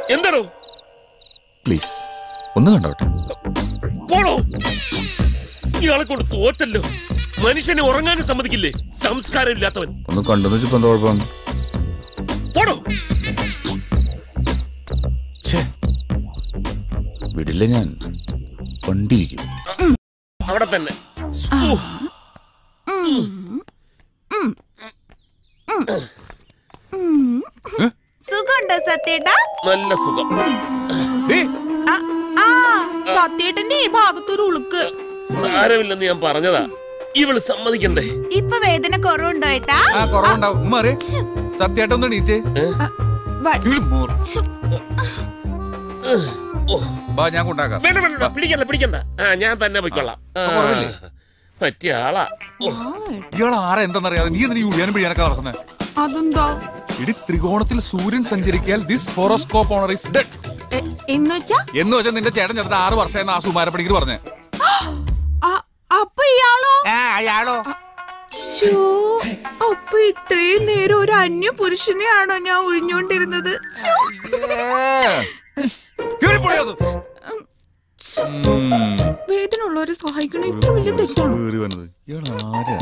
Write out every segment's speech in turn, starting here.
എന്താണോ പ്ലീസ് ഒന്ന് കണ്ടോട്ടെ പോണോ ഇയാളെ കൊണ്ട് തോറ്റല്ലോ മനുഷ്യനെ ഉറങ്ങാനും സമ്മതിക്കില്ലേ സംസ്കാരം ഇല്ലാത്തവൻ ഒന്ന് കണ്ടെന്ന് വെച്ചപ്പോ എന്താ കുഴപ്പം പോണോ ഛേ വിടില്ല ഞാൻ കണ്ടിരിക്കും അവിടെ തന്നെ ഓ, സുഖമുണ്ടോ സത്യേട്ടാ നല്ല സുഖം ആ, ആ സത്യേട്ടന്റെ ഈ ഭാഗത്തൊരു ഉളുക്ക് സാരമില്ലെന്ന് ഞാൻ പറഞ്ഞതാ ഇവള് സമ്മതിക്കണ്ടേ ഇപ്പൊ വേദന കുറവുണ്ടോ ഏട്ടാ ആ കുറവുണ്ടാവും ഉമ്മ അറിയേ സത്യമായിട്ട് ഒന്ന് എണീറ്റേ വ- ഇങ്ങള് മോർ. ഓ, വാ ഞാൻ കൊണ്ടാക്കാം വേണ്ട വേണ്ട വേണ്ട, പിടിക്കണ്ട പിടിക്കണ്ട ആ ഞാൻ തന്നെ പൊയ്ക്കൊള്ളാം ആ, കുറവില്ലേ? പറ്റിയ ആളാ ഓ, ഇയാൾ ആരാ എന്താണെന്നറിയാതെ നീ എന്തിനു യുളിയാനും പിഴിയാനൊക്കെ നടക്കുന്നത് അതെന്താ ഇടി ത്രികോണത്തിൽ സൂര്യൻ സഞ്ചരിക്കാൻ this horoscope owner is dead എ- എന്നുവെച്ചാ എന്ന് വെച്ചാൽ നിന്റെ ചേട്ടൻ ചെന്നിട്ട് ആറ് വർഷം ആ സുമാരപ്പണിക്കർ പറഞ്ഞേ ആ, അപ്പൊ ഇയാളോ അയാളോ ശ്ശോ, അപ്പൊ ഇത്രയും നേരം ഒരു അന്യ പുരുഷനെയാണോ ഞാൻ ഒഴിഞ്ഞോണ്ടിരുന്നത് ശ്ശോ. വേദന ഉള്ളവരെ സഹായിക്കണ ഇത്ര വലിയ തെറ്റാണോ ഇയാൾ ആരാ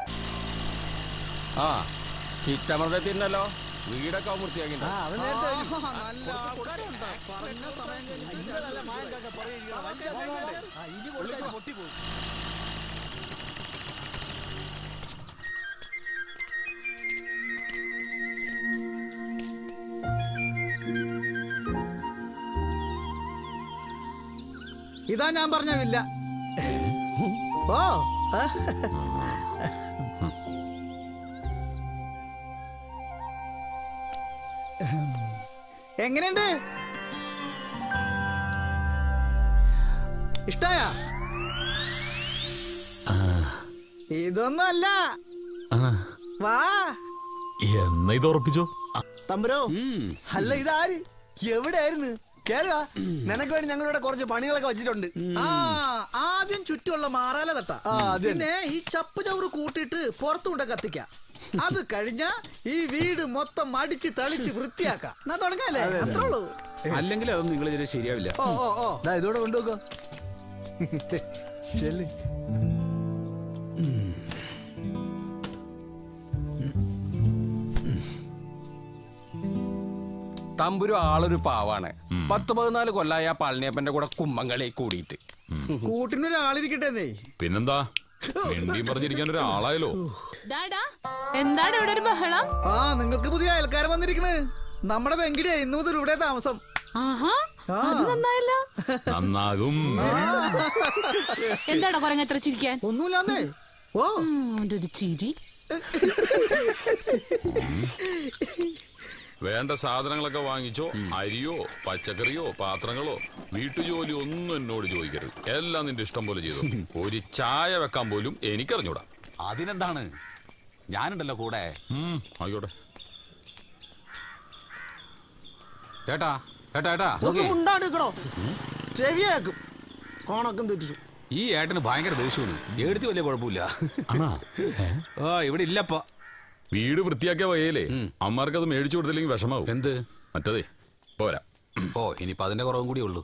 ആ ചിറ്റമൃത തിന്നല്ലോ വീടൊക്കെ വൃത്തിയാക്കി ഇതാ ഞാൻ പറഞ്ഞ വില്ല ഓ ആ. എങ്ങനെയുണ്ട് ഇഷ്ടായ ഇതൊന്നും അല്ല വാ എന്നാ ഇത് ഉറപ്പിച്ചോ തമ്പുരോ അല്ല ഇതാര് എവിടെയായിരുന്നു കേറുക നിനക്ക് വേണ്ടി ഞങ്ങളിവിടെ കുറച്ച് പണികളൊക്കെ വെച്ചിട്ടുണ്ട് ആ ആദ്യം ചുറ്റുമുള്ള മാറാല തട്ട പിന്നെ ഈ ചപ്പ് ചവറ് കൂട്ടിയിട്ട് പുറത്തുകൊണ്ട് കത്തിക്കാം അത് കഴിഞ്ഞ ഈ വീട് മൊത്തം അടിച്ച് തളിച്ച് വൃത്തിയാക്കാം എന്നാ തുടങ്ങാല്ലേ അത്രേ ഉള്ളൂ അല്ലെങ്കിൽ അതൊന്നും നിങ്ങൾ ഇതിന് ശരിയാവില്ല ഓ ഓ ഓ ദാ ഇതോടെ കൊണ്ടുപോക്കോ ചെല്ല് തമ്പുരു ആളൊരു പാവാണ് പത്ത് പതിനാല് കൊല്ലായ ആ പളനിയപ്പന്റെ കൂടെ കുമ്മങ്ങളെ കൂടിയിട്ട് കൂട്ടിനൊരാളിരിക്കട്ടെ പിന്നെന്താ മിണ്ടിയും പറഞ്ഞിരിക്കാൻ ഒരാളായല്ലോ എന്താണ് ഇവിടെ ഒരു ബഹളം ആ നിങ്ങൾക്ക് പുതിയ അയൽക്കാരൻ വന്നിരിക്കണ് നമ്മുടെ വെങ്കിടിയാ ഇന്നു മുതൽ ഇവിടെ താമസം ആഹാ അത് നന്നായല്ലോ നന്നാകും എന്താടാ കുറങ്ങ എത്ര ചിരിക്കാൻ ഒന്നുമില്ലാന്നേ ഓ അവന്റെ ഒരു ചിരി വേണ്ട സാധനങ്ങളൊക്കെ വാങ്ങിച്ചോ അരിയോ പച്ചക്കറിയോ പാത്രങ്ങളോ വീട്ടുജോലി ഒന്നും എന്നോട് ചോദിക്കരുത് എല്ലാം നിന്റെ ഇഷ്ടം പോലെ ചെയ്തു ഒരു ചായ വെക്കാൻ പോലും എനിക്കറിഞ്ഞൂടാ അതിനെന്താണ് ഞാനുണ്ടല്ലോ കൂടെ ഉം, ആയിക്കോട്ടെ ഏട്ടാ ഏട്ടാ ഏട്ടാ നോക്കി ഉണ്ടാടിക്കണോ ചെവിയാക്കും കോണക്കം തെറ്റിച്ചു ഈ ഏട്ടന് ഭയങ്കര ദേഷ്യമാണ് എടുത്ത് വലിയ കുഴപ്പമില്ല ഓ ഇവിടെ ഇല്ലപ്പോ വീട് വൃത്തിയാക്കിയ വകയിലേ അമ്മമാർക്ക് അത് മേടിച്ചു കൊടുത്തില്ലെങ്കിൽ വിഷമാവും എന്ത് മറ്റതേ പോരാ ഓ ഇനിയിപ്പോ അതിന്റെ കുറവും കൂടി ഉള്ളൂ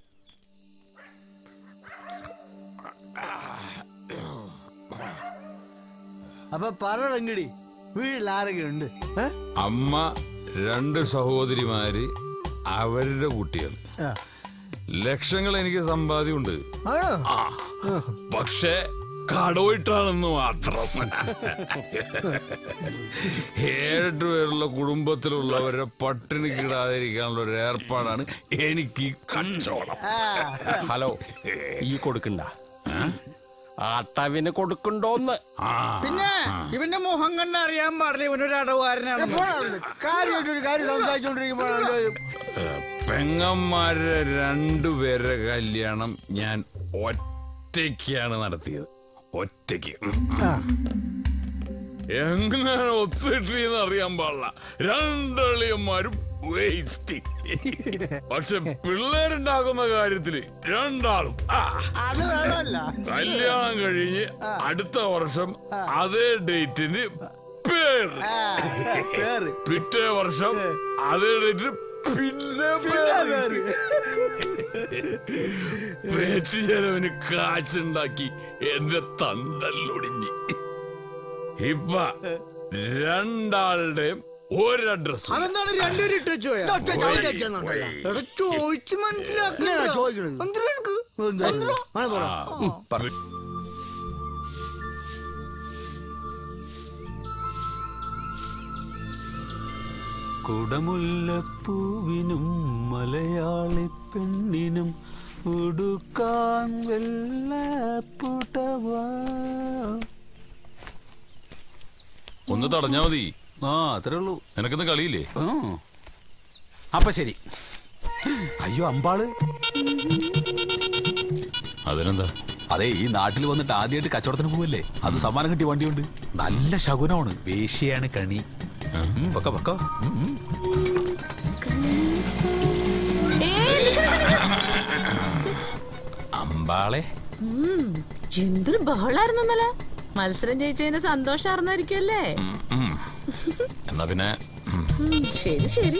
അപ്പൊ പറ വെങ്കിടി വീട്ടിൽ ആരൊക്കെ ഉണ്ട് അമ്മ രണ്ട് സഹോദരിമാര് അവരുടെ കുട്ടികൾ ലക്ഷങ്ങൾ എനിക്ക് സമ്പാദ്യമുണ്ട് ആ, പക്ഷേ കടവിട്ടാണെന്ന് മാത്രം ഏഴെട്ട് പേരുള്ള കുടുംബത്തിലുള്ളവരെ പട്ടിണി കിടാതിരിക്കാനുള്ള ഒരു ഏർപ്പാടാണ് എനിക്ക് ഈ കച്ചവടം ഹലോ ഈ കൊടുക്കണ്ട ആട്ടവിന് കൊടുക്കണ്ടോന്ന് പിന്നെ ഇവന്റെ മുഖം കണ്ട അറിയാൻ പാടില്ല ഇവനൊരു അടവുകാരനാണ് കാര്യമായിട്ടൊരു കാര്യം സംസാരിച്ചോണ്ടിരിക്കുമ്പോഴാണ് പെങ്ങന്മാരുടെ രണ്ടുപേരുടെ കല്യാണം ഞാൻ ഒറ്റയ്ക്കാണ് നടത്തിയത് ഒറ്റയ്ക്ക് എങ്ങനെ ഒത്തിട്ടെന്ന് അറിയാൻ പാടില്ല രണ്ടളിയന്മാരും വേസ്റ്റ് പക്ഷെ പിള്ളേരുണ്ടാക്കുന്ന കാര്യത്തില് രണ്ടാളും ആ. അത് വേണമല്ല കല്യാണം കഴിഞ്ഞ് അടുത്ത വർഷം അതേ ഡേറ്റിന് പേര് പേര് പിറ്റേ വർഷം അതേ ഡേറ്റിന് പിന്നെ പേറ്റ് ചെലവിന് കാശുണ്ടാക്കി എന്റെ തന്തല്ലൊടിഞ്ഞ് ഇപ്പ രണ്ടാളുടെയും ഒരു അഡ്രസ് അതെന്താണ് രണ്ടുപേരും ഇട്ട് വെച്ചോ എടാ ചോദിച്ച് മനസ്സിലാക്കുക കുടമുല്ലപ്പൂവിനും മലയാളി പെണ്ണിനും ഉടുക്കാൻ വെള്ളപ്പുടവാ ഒന്ന് തടഞ്ഞാ മതി ആ അത്രേ ഉള്ളൂ നിനക്കിന്ന് കളിയില്ലേ ആ. അപ്പൊ ശരി അയ്യോ അമ്പാള് അതിനെന്താ അതെ ഈ നാട്ടിൽ വന്നിട്ട് ആദ്യമായിട്ട് കച്ചവടത്തിന് പോവല്ലേ അത് സമ്മാനം കിട്ടിയ വണ്ടിയുണ്ട് നല്ല ശകുനമാണ് വേശ്യയാണ് കണി ഉം, പൊക്കോ പൊക്കോ ഉം, ഉം. അമ്പാളെ എന്തൊരു ബഹളായിരുന്നു ഇന്നലെ മത്സരം ജയിച്ചതിന് സന്തോഷാർന്നായിരിക്കുമല്ലേ ഉം. എന്നാ പിന്നെ ഉം. ഉം, ശരി ശരി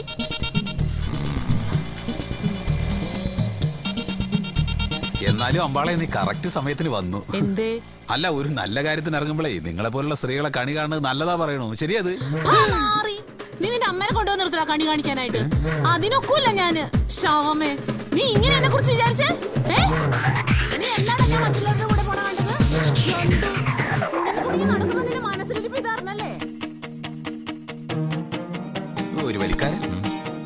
എന്നാലും അമ്പാളെ നീ കറക്റ്റ് സമയത്തിന് വന്നു എന്തേ അല്ല ഒരു നല്ല കാര്യത്തിന് ഇറങ്ങുമ്പോഴേ നിങ്ങളെ പോലുള്ള സ്ത്രീകളെ കണി കാണുന്നത് നല്ലതാ പറയണു ശരിയത് ആ, മാറി. നീ നിന്റെ അമ്മനെ കൊണ്ടുവന്ന് നിർത്തല കണി കാണിക്കാനായിട്ട് അതിനൊക്കൂല ഞാന് ശവമേ നീ ഇങ്ങനെ എന്നെ കുറിച്ച് വിചാരിച്ചേ ഏ? നീ എല്ലാടത്തും ഞാൻ മറ്റുള്ളവരുടെ കൂടെ പോണ കണ്ടത്? എന്ത്? നിന്നെ കൂടി ഈ നടക്കുമ്പോ നിന്റെ മനസ്സിലിരിപ്പ് ഇതാർന്നല്ലേ? ഒരു വലിക്കാരൻ ഉം.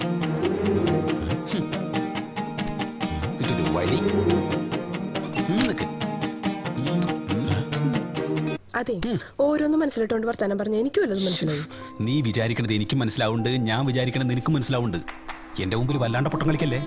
ഹും. ഇതൊരു വലി ഉം, നിക്ക്. അതെ ഓരോന്നും മനസ്സിലിട്ടോണ്ട് വർത്താനം പറഞ്ഞ എനിക്കും വല്ലതും മനസ്സിലായി നീ വിചാരിക്കണത് എനിക്കും മനസ്സിലാവുന്നുണ്ട് ഞാൻ വിചാരിക്കണത് നിനക്കും മനസ്സിലാവുന്നുണ്ട് എന്റെ മുമ്പിൽ വല്ലാണ്ട പൊട്ടം കളിക്കല്ലേ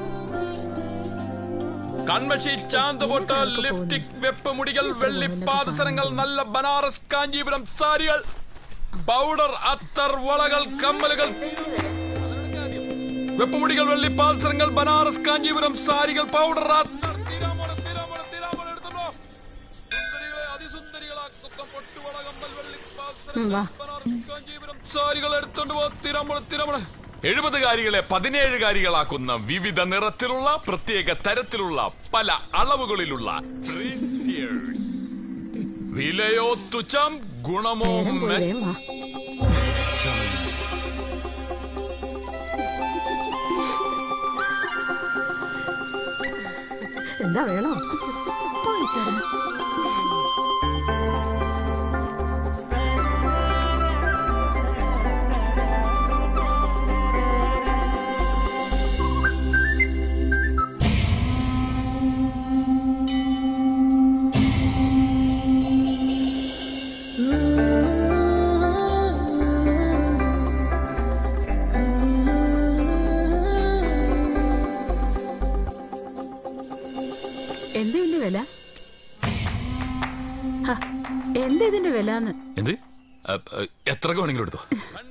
കൺമഷി ചാന്തുപൊട്ട ലിപ്സ്റ്റിക് വെപ്പുമുടികൾ വെള്ളി പാദസരങ്ങൾ നല്ല ബനാറസ് കാഞ്ചീപുരം സാരികൾ പൗഡർ അത്തർ വളകൾ കമ്മലുകൾ വെപ്പുമുടികൾ വെള്ളി പാദസരങ്ങൾ ബനാറസ് കാഞ്ചീപുരം സാരികൾ പൗഡർ അത്തർ തിരാമോളം, തിരാമോളം, തിരാമോളം എടുത്തോളൂ. സുന്ദരികളെ അതിസുന്ദരികളാക്കുന്ന പൊട്ടുവള കമ്മൽ വെള്ളി പാദസരങ്ങൾ ബനാറസ് കാഞ്ചീപുരം സാരികൾ എടുത്തോണ്ട് പോ തിരാമോളം, തിരാമോളം. എഴുപതുകാരികളെ പതിനേഴുകാരികളാക്കുന്ന വിവിധ നിറത്തിലുള്ള പ്രത്യേക തരത്തിലുള്ള പല അളവുകളിലുള്ള braziers. വിലയോ തുച്ഛം ഗുണമോ മെ- വേഗം വാ. എന്താ വേണോ പോയി ചേട്ടന് എന്താ ഇതിന്റെ വില ഹ, എന്താ ഇതിന്റെ വില എന്ന് എന്ത് അ, അ, എത്ര വേണമെങ്കിലും എടുത്തോ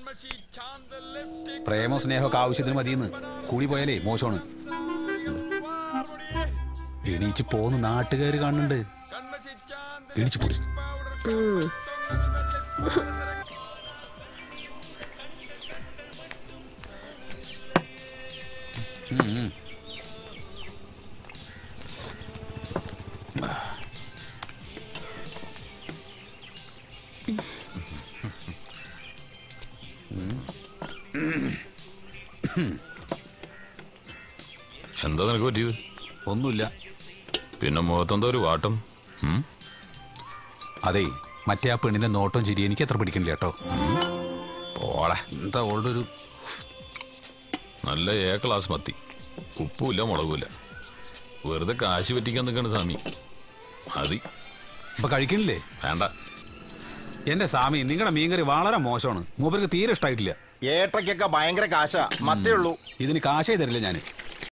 പ്രേമോ സ്നേഹമൊക്കെ ആവശ്യത്തിന് മതിയെന്ന് കൂടി പോയാലേ മോശമാണ് എണീച്ച് പോന്ന് നാട്ടുകാർ കാണുന്നുണ്ട് എണീച്ച് പൊടി എന്താ നിനക്ക് പറ്റിയത് ഒന്നുമില്ല പിന്നെ മുഖത്തെന്തോ ഒരു വാട്ടം ഉം? അതെ മറ്റേ ആ പെണ്ണിന്റെ നോട്ടം ചിരി എനിക്ക് അത്ര പിടിക്കണില്ല കേട്ടോ പോടാ എന്താ അവളുടെ ഒരു നല്ല എ ക്ലാസ് മത്തി ഉപ്പുമില്ല മുളകുമില്ല വെറുതെ കാശ് പറ്റിക്കാൻ നിൽക്കണ സ്വാമി മതി ഇപ്പൊ കഴിക്കണില്ലേ വേണ്ട എന്റെ സ്വാമി നിങ്ങളുടെ മീൻകറി വളരെ മോശമാണ് മൂപ്പർക്ക് തീരെ ഇഷ്ടമായിട്ടില്ല ഏട്ടയ്ക്കൊക്കെ ഭയങ്കര കാശാ മത്തേ ഉള്ളൂ ഇതിന് കാശേ തരില്ല ഞാൻ